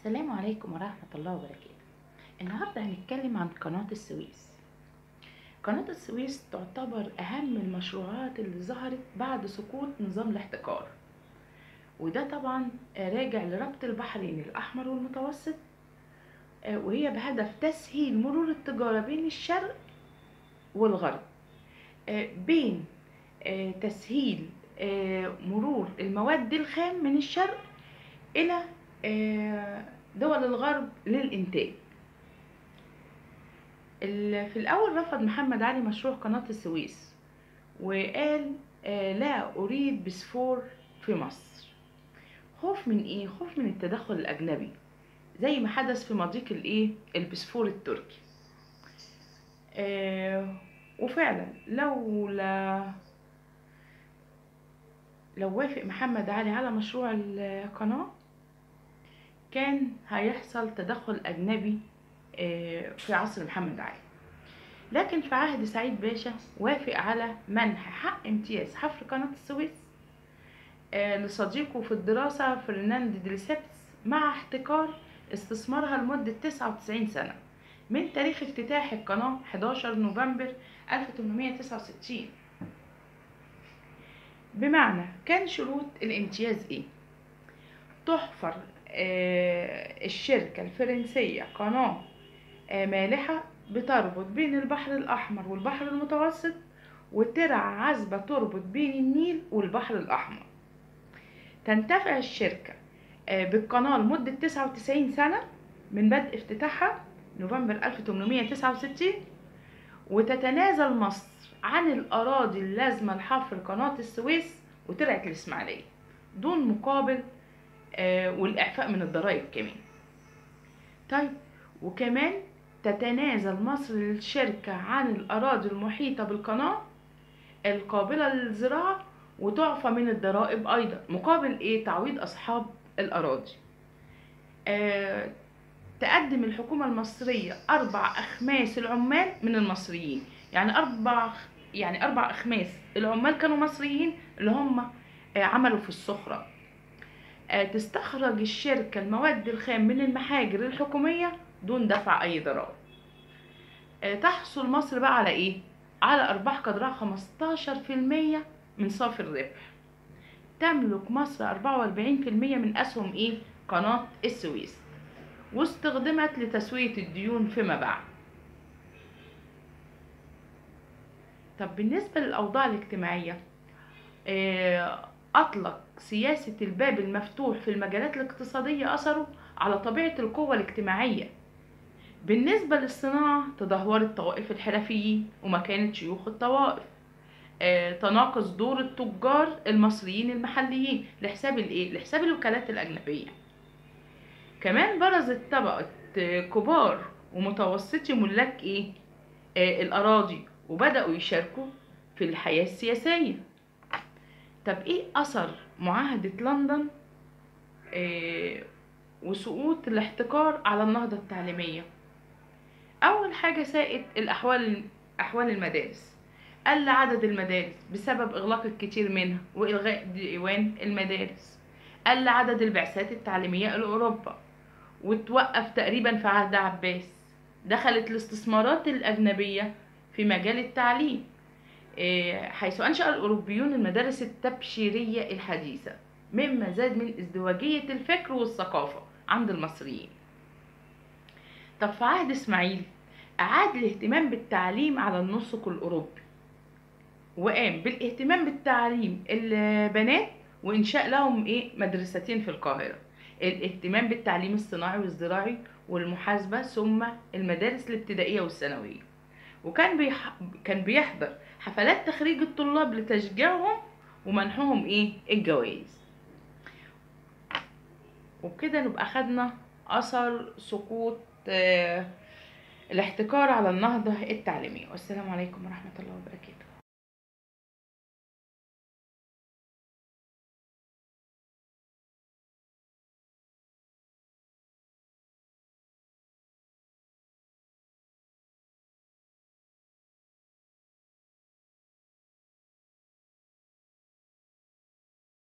السلام عليكم ورحمة الله وبركاته النهاردة هنتكلم عن قناة السويس قناة السويس تعتبر أهم المشروعات اللي ظهرت بعد سقوط نظام الاحتكار وده طبعا راجع لربط البحرين الأحمر والمتوسط آه، وهي بهدف تسهيل مرور التجارة بين الشرق والغرب آه، بين آه، تسهيل آه، مرور المواد الخام من الشرق إلى آه، دول الغرب للإنتاج ال- في الأول رفض محمد علي مشروع قناة السويس وقال آه، لا أريد بسفور في مصر خوف من إيه؟ خوف من التدخل الأجنبي زي ما حدث في مضيق الإيه؟ البسفور التركي آه، وفعلا لولا لو وافق محمد علي على مشروع القناة كان هيحصل تدخل أجنبي آه، في عصر محمد علي لكن في عهد سعيد باشا وافق على منح حق امتياز حفر قناة السويس آه، لصديقه في الدراسة فرناند ديليسيبس مع احتكار استثمارها لمدة 99 سنة من تاريخ افتتاح القناة 11 نوفمبر 1869 بمعنى كان شروط الامتياز ايه تحفر آه، الشركة الفرنسية قناة آه، مالحة بتربط بين البحر الأحمر والبحر المتوسط وترع عذبة تربط بين النيل والبحر الأحمر تنتفع الشركة آه، بالقناة لمدة 99 سنة من بدء افتتاحها نوفمبر 1869 وتتنازل مصر عن الأراضي اللازمة لحفر قناة السويس وترعة الإسماعيلية دون مقابل آه، والإعفاء من الضرائب كمان طيب وكمان تتنازل مصر للشركة عن الأراضي المحيطة بالقناة القابلة للزراعة وتعفى من الضرائب أيضا مقابل إيه تعويض أصحاب الأراضي آه، تقدم الحكومة المصرية أربع أخماس العمال من المصريين يعني أربع يعني أربع أخماس العمال كانوا مصريين اللي هم آه، عملوا في الصخرة آه، تستخرج الشركة المواد الخام من المحاجر الحكومية دون دفع أي ضرائب آه، تحصل مصر بقى على إيه؟ على أرباح قدرها 15% من صافي الربح تملك مصر 44% من أسهم إيه؟ قناة السويس واستخدمت لتسوية الديون فيما بعد طب بالنسبة للأوضاع الاجتماعية آه، أطلق سياسة الباب المفتوح في المجالات الاقتصادية أثره على طبيعة القوة الاجتماعية بالنسبة للصناعة تدهورت طوائف الحرفيين ومكانة شيوخ الطوائف آه، تناقص دور التجار المصريين المحليين لحساب الايه لحساب الوكالات الأجنبية كمان برزت طبقة آه، كبار ومتوسطي ملاك ايه آه، الأراضي وبدأوا يشاركوا في الحياة السياسية طب ايه أثر معاهدة لندن آه، وسقوط الاحتكار على النهضة التعليمية أول حاجة ساءت الأحوال أحوال المدارس قل عدد المدارس بسبب إغلاق الكثير منها وإلغاء ديوان المدارس قل عدد البعثات التعليمية لأوروبا وتوقف تقريبا في عهد عباس دخلت الاستثمارات الأجنبية في مجال التعليم إيه، حيث أنشأ الأوروبيون المدارس التبشيرية الحديثة مما زاد من ازدواجية الفكر والثقافة عند المصريين طب في عهد إسماعيل أعاد الاهتمام بالتعليم على النسق الأوروبي وقام بالاهتمام بالتعليم البنات وإنشاء لهم إيه مدرستين في القاهرة الاهتمام بالتعليم الصناعي والزراعي والمحاسبة ثم المدارس الابتدائية والثانوية وكان بيح... كان بيحضر حفلات تخريج الطلاب لتشجيعهم ومنحهم ايه الجوائز وبكده نبقى خدنا اثر سقوط آه، الاحتكار على النهضة التعليمية والسلام عليكم ورحمة الله وبركاته